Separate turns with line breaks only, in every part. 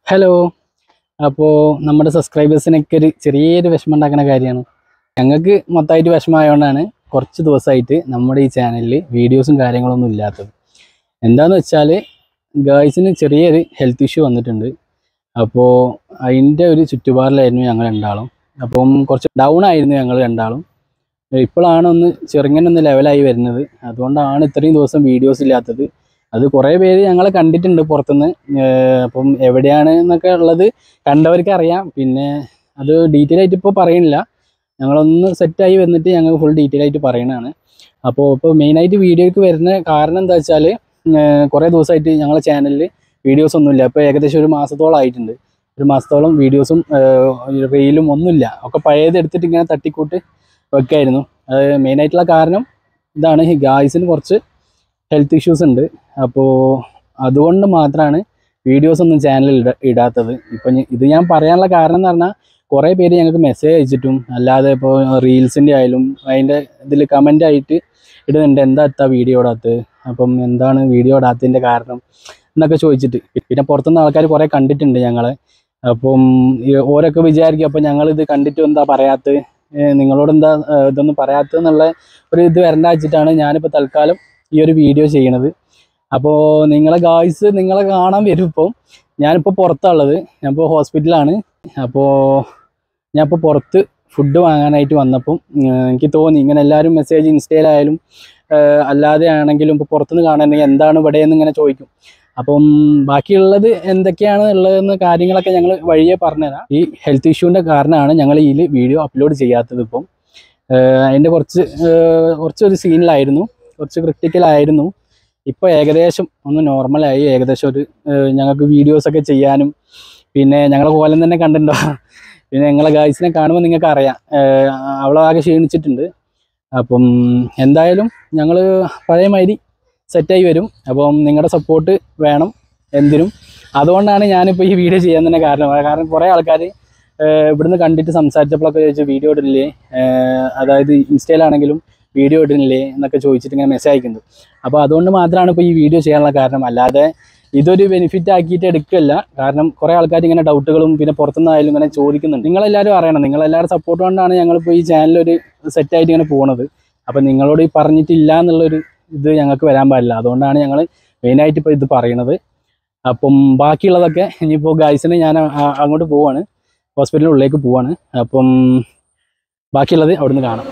Hello അപ്പോൾ നമ്മുടെ സബ്സ്ക്രൈബേഴ്സിനൊക്കെ ഒരു ചെറിയൊരു വിഷമം ഉണ്ടാക്കുന്ന കാര്യമാണ് ഞങ്ങൾക്ക് മൊത്തമായിട്ട് വിഷമമായതുകൊണ്ടാണ് കുറച്ച് ദിവസമായിട്ട് നമ്മുടെ ഈ ചാനലിൽ വീഡിയോസും കാര്യങ്ങളൊന്നും ഇല്ലാത്തത് എന്താന്ന് വെച്ചാൽ ഗേൾസിന് ചെറിയൊരു ഹെൽത്ത് ഇഷ്യൂ വന്നിട്ടുണ്ട് അപ്പോൾ അതിൻ്റെ ഒരു ചുറ്റുപാടിലായിരുന്നു ഞങ്ങൾ രണ്ടാളും അപ്പം കുറച്ച് ഡൗൺ ആയിരുന്നു ഞങ്ങൾ രണ്ടാളും ഇപ്പോഴാണ് ഒന്ന് ചെറുങ്ങനെ ഒന്ന് ലെവലായി വരുന്നത് അതുകൊണ്ടാണ് ഇത്രയും ദിവസം വീഡിയോസ് ഇല്ലാത്തത് അത് കുറേ പേര് ഞങ്ങളെ കണ്ടിട്ടുണ്ട് പുറത്തുനിന്ന് ഏർ അപ്പം എവിടെയാണ് എന്നൊക്കെ ഉള്ളത് കണ്ടവർക്ക് അറിയാം പിന്നെ അത് ഡീറ്റെയിൽ ആയിട്ട് ഇപ്പോൾ പറയുന്നില്ല ഞങ്ങളൊന്ന് സെറ്റായി വന്നിട്ട് ഞങ്ങൾ ഫുൾ ഡീറ്റെയിൽ ആയിട്ട് പറയണതാണ് അപ്പോൾ ഇപ്പോൾ മെയിനായിട്ട് വീഡിയോയ്ക്ക് വരുന്ന കാരണം എന്താ വെച്ചാൽ കുറേ ദിവസമായിട്ട് ഞങ്ങളെ ചാനലിൽ വീഡിയോസ് ഒന്നുമില്ല ഇപ്പോൾ ഏകദേശം ഒരു മാസത്തോളം ആയിട്ടുണ്ട് ഒരു മാസത്തോളം വീഡിയോസും റീലും ഒന്നുമില്ല ഒക്കെ പഴയത് എടുത്തിട്ട് ഇങ്ങനെ തട്ടിക്കൂട്ട് വെക്കായിരുന്നു അത് മെയിനായിട്ടുള്ള കാരണം ഇതാണ് ഈ ഗായ്സിന് കുറച്ച് ഹെൽത്ത് ഇഷ്യൂസ് ഉണ്ട് അപ്പോൾ അതുകൊണ്ട് മാത്രമാണ് വീഡിയോസ് ഒന്നും ചാനലിൽ ഇട ഇടാത്തത് ഇപ്പം ഞ- ഇത് ഞാൻ പറയാനുള്ള കാരണം എന്ന് പറഞ്ഞാൽ കുറേ പേര് ഞങ്ങൾക്ക് മെസ്സേജ് അയച്ചിട്ടും അല്ലാതെ ഇപ്പോൾ റീൽസിൻ്റെ ആയാലും അതിൻ്റെ ഇതിൽ കമൻ്റ് ആയിട്ട് ഇടുന്നുണ്ട് എന്താ എത്താ വീഡിയോ ഇടാത്തത് അപ്പം എന്താണ് വീഡിയോ ഇടാത്തതിൻ്റെ കാരണം എന്നൊക്കെ ചോദിച്ചിട്ട് പിന്നെ പുറത്തുനിന്ന് ആൾക്കാർ കുറേ കണ്ടിട്ടുണ്ട് ഞങ്ങളെ അപ്പം ഈ ഓരൊക്കെ വിചാരിക്കും അപ്പം ഞങ്ങളിത് കണ്ടിട്ട് എന്താ പറയാത്തത് നിങ്ങളോട് എന്താ ഏഹ് ഇതൊന്നും പറയാത്തതെന്നുള്ള ഒരു ഇത് വരണ്ട വെച്ചിട്ടാണ് ഞാനിപ്പോൾ തൽക്കാലം ഈ ഒരു വീഡിയോ ചെയ്യണത് അപ്പോൾ നിങ്ങളെ ഗായ്സ് നിങ്ങളെ കാണാൻ വരും ഇപ്പം ഞാനിപ്പോൾ പുറത്താണുള്ളത് ഞാനിപ്പോൾ ഹോസ്പിറ്റലാണ് അപ്പോൾ ഞാനിപ്പോൾ പുറത്ത് ഫുഡ് വാങ്ങാനായിട്ട് വന്നപ്പം ഉം, എനിക്ക് തോന്നി ഇങ്ങനെ എല്ലാവരും മെസ്സേജ് ഇൻസ്റ്റയിലായാലും ഏഹ് അല്ലാതെ ആണെങ്കിലും ഇപ്പോൾ പുറത്തുനിന്ന് കാണാനെങ്കിൽ എന്താണ് ഇവിടെ എന്ന് ഇങ്ങനെ ചോദിക്കും അപ്പം ബാക്കിയുള്ളത് എന്തൊക്കെയാണ് ഉള്ളതെന്ന് കാര്യങ്ങളൊക്കെ ഞങ്ങൾ വഴിയെ പറഞ്ഞുതരാം ഈ ഹെൽത്ത് ഇഷ്യൂവിൻ്റെ കാരണമാണ് ഞങ്ങൾ ഇതിൽ വീഡിയോ അപ്ലോഡ് ചെയ്യാത്തത് ഇപ്പം ഏഹ് അതിൻ്റെ കുറച്ച് ഏഹ് കുറച്ചൊരു സീനിലായിരുന്നു കുറച്ച് ക്രിട്ടിക്കലായിരുന്നു ഇപ്പോൾ ഏകദേശം ഒന്ന് നോർമലായി ഏകദേശം ഒരു ഏഹ് ഞങ്ങൾക്ക് വീഡിയോസൊക്കെ ചെയ്യാനും പിന്നെ ഞങ്ങളെ കോലം തന്നെ കണ്ടിട്ടുണ്ടോ പിന്നെ ഞങ്ങളെ ഗായ്സിനെ കാണുമ്പോൾ നിങ്ങൾക്ക് അറിയാം ഏഹ് അവളാകെ ക്ഷീണിച്ചിട്ടുണ്ട് അപ്പം എന്തായാലും ഞങ്ങൾ പഴയ മാതിരി സെറ്റായി വരും അപ്പം നിങ്ങളുടെ സപ്പോർട്ട് വേണം എന്തിനും അതുകൊണ്ടാണ് ഞാനിപ്പോൾ ഈ വീഡിയോ ചെയ്യാൻ തന്നെ കാരണം കാരണം കുറേ ആൾക്കാർ ഇവിടുന്ന് കണ്ടിട്ട് സംസാരിച്ചപ്പോഴൊക്കെ ചോദിച്ചു വീഡിയോ ഇടില്ലേ ഏഹ് അതായത് ഇൻസ്റ്റയിലാണെങ്കിലും വീഡിയോ ഇടുന്നില്ലേ എന്നൊക്കെ ചോദിച്ചിട്ട് ഇങ്ങനെ മെസ്സേജ് അയക്കുന്നത് അപ്പോൾ അതുകൊണ്ട് മാത്രമാണ് ഇപ്പോൾ ഈ വീഡിയോ ചെയ്യാനുള്ള കാരണം അല്ലാതെ ഇതൊരു ബെനിഫിറ്റ് ആക്കിയിട്ട് എടുക്കില്ല കാരണം കുറേ ആൾക്കാർ ഇങ്ങനെ ഡൗട്ടുകളും പിന്നെ പുറത്തുനിന്നായാലും ഇങ്ങനെ ചോദിക്കുന്നുണ്ട് നിങ്ങളെല്ലാവരും അറിയണം നിങ്ങളെല്ലാവരും സപ്പോർട്ട് കൊണ്ടാണ് ഞങ്ങളിപ്പോൾ ഈ ചാനലൊരു സെറ്റായിട്ട് ഇങ്ങനെ പോകുന്നത് അപ്പം നിങ്ങളോട് ഈ പറഞ്ഞിട്ടില്ല എന്നുള്ളൊരു ഇത് ഞങ്ങൾക്ക് വരാൻ പാടില്ല അതുകൊണ്ടാണ് ഞങ്ങൾ മെയിനായിട്ട് ഇപ്പോൾ ഇത് പറയണത് അപ്പം ബാക്കിയുള്ളതൊക്കെ ഇനിയിപ്പോൾ ഗൈസിന് ഞാൻ ആ- അങ്ങോട്ട് പോവാണ് ഹോസ്പിറ്റലിൻ്റെ ഉള്ളിലേക്ക് പോവാണ് അപ്പം ബാക്കിയുള്ളത് അവിടുന്ന് കാണാം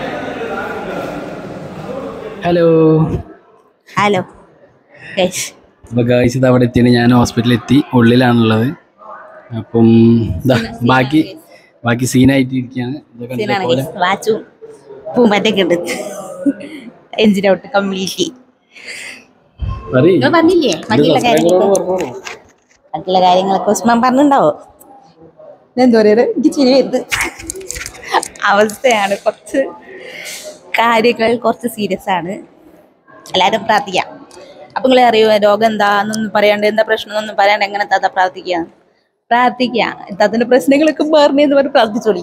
ഹലോ
ഹലോ ഗൈസ്
അപ്പോൾ ഗൈസ് ഇത് അവിടെ എത്തിയാണ് ഞാൻ ഹോസ്പിറ്റലിൽ എത്തി ഉള്ളിലാണുള്ളത് അപ്പം ഇതാ ബാക്കി ബാക്കി സീനായിട്ട് ഇരിക്കുകയാണ് ഇതൊക്കെ
സീനാണ്
കണ്ടത് പോലെ
ഗൈസ് വാച്ചും പൂമ്പാറ്റൊക്കെ ഉണ്ട് എഞ്ചിൻ ഔട്ട് കംപ്ലീറ്റ്ലി
പറയ്.
നിങ്ങൾ പറഞ്ഞില്ലേ
ഇത്
ബാക്കിയുള്ള കാര്യങ്ങളൊക്കെ
സബ്സ്ക്രൈബറോട് പറഞ്ഞോളൂ.
ബാക്കിയുള്ള കാര്യങ്ങളൊക്കെ ഉസ്മാൻ പറഞ്ഞിട്ടുണ്ടാവോ എന്താ പറയുക എനിക്ക് ചിരി വരുന്നത് അവസ്ഥയാണ് കുറച്ച് കാര്യങ്ങൾ കുറച്ച് സീരിയസ് ആണ് എല്ലാവരും പ്രാർത്ഥിക്കാം അപ്പം നിങ്ങൾ അറിയുമോ രോഗം എന്താന്നൊന്നും പറയാണ്ട് എന്താ പ്രശ്നം എന്നൊന്നും പറയാണ്ട് എങ്ങനെ താത്ത പ്രാർത്ഥിക്കുക പ്രാർത്ഥിക്കുക താത്തൻ്റെ പ്രശ്നങ്ങളൊക്കെ മാറണേന്ന് പറഞ്ഞ് പ്രാർത്ഥിച്ചോളി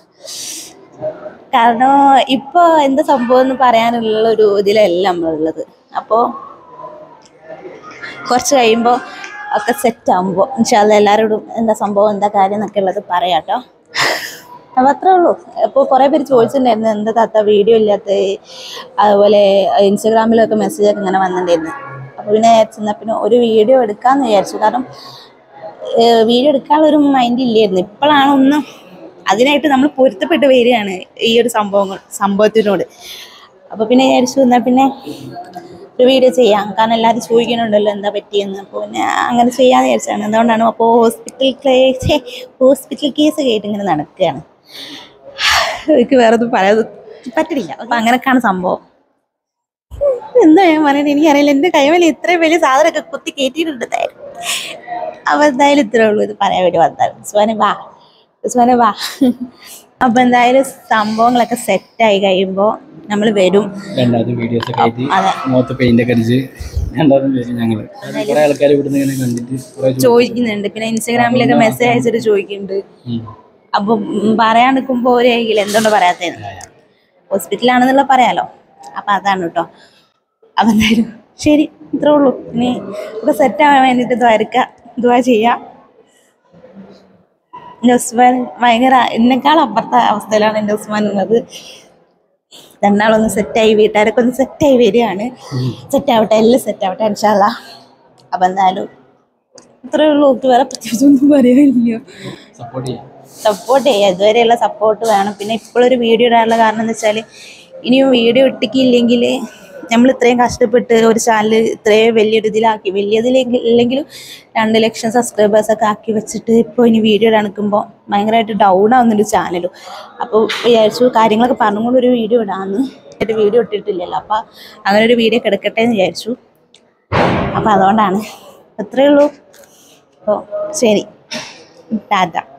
കാരണം ഇപ്പോൾ എന്താ സംഭവം എന്ന് പറയാനുള്ള ഒരു ഇതിലല്ല നമ്മളുള്ളത് അപ്പോൾ കുറച്ച് കഴിയുമ്പോൾ ഒക്കെ സെറ്റ് ആകുമ്പോൾ ഇൻഷാല്ല എല്ലാവരോടും എന്താ സംഭവം എന്താ കാര്യം എന്നൊക്കെ ഉള്ളത് പറയാം കേട്ടോ അപ്പം അത്രേ ഉള്ളൂ അപ്പോൾ കുറേ പേര് ചോദിച്ചിട്ടുണ്ടായിരുന്നു എന്താ താത്ത വീഡിയോ ഇല്ലാത്ത അതുപോലെ ഇൻസ്റ്റഗ്രാമിലൊക്കെ മെസ്സേജൊക്കെ ഇങ്ങനെ വന്നിട്ടുണ്ടായിരുന്നു അപ്പോൾ പിന്നെ ചെന്നാൽ പിന്നെ ഒരു വീഡിയോ എടുക്കാമെന്ന് വിചാരിച്ചു കാരണം വീഡിയോ എടുക്കാനുള്ള ഒരു മൈൻഡ് ഇല്ലായിരുന്നു ഇപ്പോഴാണ് ഒന്ന് അതിനായിട്ട് നമ്മൾ പൊരുത്തപ്പെട്ട് വരികയാണ് ഈ ഒരു സംഭവങ്ങൾ സംഭവത്തിനോട് അപ്പോൾ പിന്നെ വിചാരിച്ചു എന്നാൽ പിന്നെ ഒരു വീഡിയോ ചെയ്യാം കാരണം എല്ലാവരും ചോദിക്കുന്നുണ്ടല്ലോ എന്താ പറ്റിയെന്ന് അപ്പോൾ പിന്നെ അങ്ങനെ ചെയ്യാമെന്ന് വിചാരിച്ചാണ് അതുകൊണ്ടാണ് അപ്പോൾ ഹോസ്പിറ്റൽ കേസ് ഹോസ്പിറ്റൽ കേസ് കേട്ട് ഇങ്ങനെ നടക്കുകയാണ് എനിക്ക് വേറെ ഒന്നും പറയാൻ പറ്റില്ല അപ്പം അങ്ങനെയൊക്കെയാണ് സംഭവം എന്താ ഞാൻ പറയുന്നത് എനിക്കറിയില്ല എൻ്റെ കൈമേൽ ഇത്രയും വലിയ സാധനമൊക്കെ കുത്തി കയറ്റിയിട്ടുണ്ട് എന്തായാലും അപ്പോൾ എന്തായാലും ഇത്രേ ഉള്ളൂ ഇത് പറയാൻ വേണ്ടി വന്നത് ഉസ്മാനെ വാ ഉസ്മാനെ വാ അപ്പോൾ എന്തായാലും സംഭവങ്ങളൊക്കെ സെറ്റായി കഴിയുമ്പോൾ നമ്മൾ വരും
രണ്ടാമത്തെ വീഡിയോസ് ഒക്കെ ആയിട്ട്
അതെ
മുഖത്ത് പെയിന്റ് ഒക്കെ അടിച്ച് രണ്ടാമതും വരും ഞങ്ങള് കുറെ ആൾക്കാർ ഇവിടുന്ന് ഇങ്ങനെ കണ്ടിട്ട് കുറെ ചോ-
ചോദിക്കുന്നുണ്ട് പിന്നെ ഇൻസ്റ്റാഗ്രാമിലൊക്കെ മെസ്സേജ് അയച്ചിട്ട് ചോദിക്കുന്നുണ്ട്
ഉം.
അപ്പൊ ഉം പറയാൻ നിൽക്കുമ്പോൾ ഒരു ആയിരിക്കില്ല എന്തുകൊണ്ട് പറയാത്തതെന്ന് ഹോസ്പിറ്റലാണെന്നുള്ള പറയാലോ അപ്പൊ അതാണ് കേട്ടോ അപ്പൊ എന്തായാലും ശരി ഇത്രേ ഉള്ളൂ ഇനി ഒക്കെ സെറ്റ് ആവാൻ വേണ്ടിയിട്ട് ദ്വാരക്ക ദ്വാ ചെയ്യാം എൻ്റെ ഉസ്മാൻ ഭയങ്കര എന്നെക്കാൾ അപ്പുറത്തെ അവസ്ഥയിലാണ് എൻ്റെ ഉസ്മാൻ ഉള്ളത് രണ്ടാളൊന്ന് സെറ്റായി വീട്ടുകാരൊക്കെ ഒന്ന് സെറ്റായി വരികയാണ് സെറ്റ് ആവട്ടെ എല്ലാം സെറ്റ് ആവട്ടെ ഇൻഷാല്ല അപ്പം എന്തായാലും ഇത്രയേ ഉള്ളൂ എനിക്ക് വേറെ പ്രത്യേകിച്ചൊന്നും പറയാനില്ല
സപ്പോർട്ട് ചെയ്യാം
സപ്പോർട്ട് ചെയ്യുക ഇതുവരെയുള്ള സപ്പോർട്ട് വേണം പിന്നെ ഇപ്പോഴൊരു വീഡിയോ ഇടാനുള്ള കാരണം എന്ന് വെച്ചാൽ ഇനിയും വീഡിയോ ഇട്ടിക്കില്ലെങ്കിൽ നമ്മൾ ഇത്രയും കഷ്ടപ്പെട്ട് ഒരു ചാനൽ ഇത്രയും വലിയൊരു ഇതിലാക്കി വലിയതിലെങ്കിൽ ഇല്ലെങ്കിലും രണ്ട് ലക്ഷം സബ്സ്ക്രൈബേഴ്സ് ഒക്കെ ആക്കി വെച്ചിട്ട് ഇപ്പോൾ ഇനി വീഡിയോ ഇടാനിക്കുമ്പോൾ ഭയങ്കരമായിട്ട് ഡൗൺ ആവുന്നുണ്ട് ചാനലും അപ്പോൾ വിചാരിച്ചു കാര്യങ്ങളൊക്കെ പറഞ്ഞുകൊണ്ട് ഒരു വീഡിയോ ഇടാമെന്ന് എന്നിട്ട് വീഡിയോ ഇട്ടിട്ടില്ലല്ലോ അപ്പോൾ അങ്ങനെ ഒരു വീഡിയോ കിടക്കട്ടെ എന്ന് വിചാരിച്ചു അപ്പോൾ അതുകൊണ്ടാണ് അത്രയേ ഉള്ളൂ അപ്പോൾ ശരി ടാറ്റ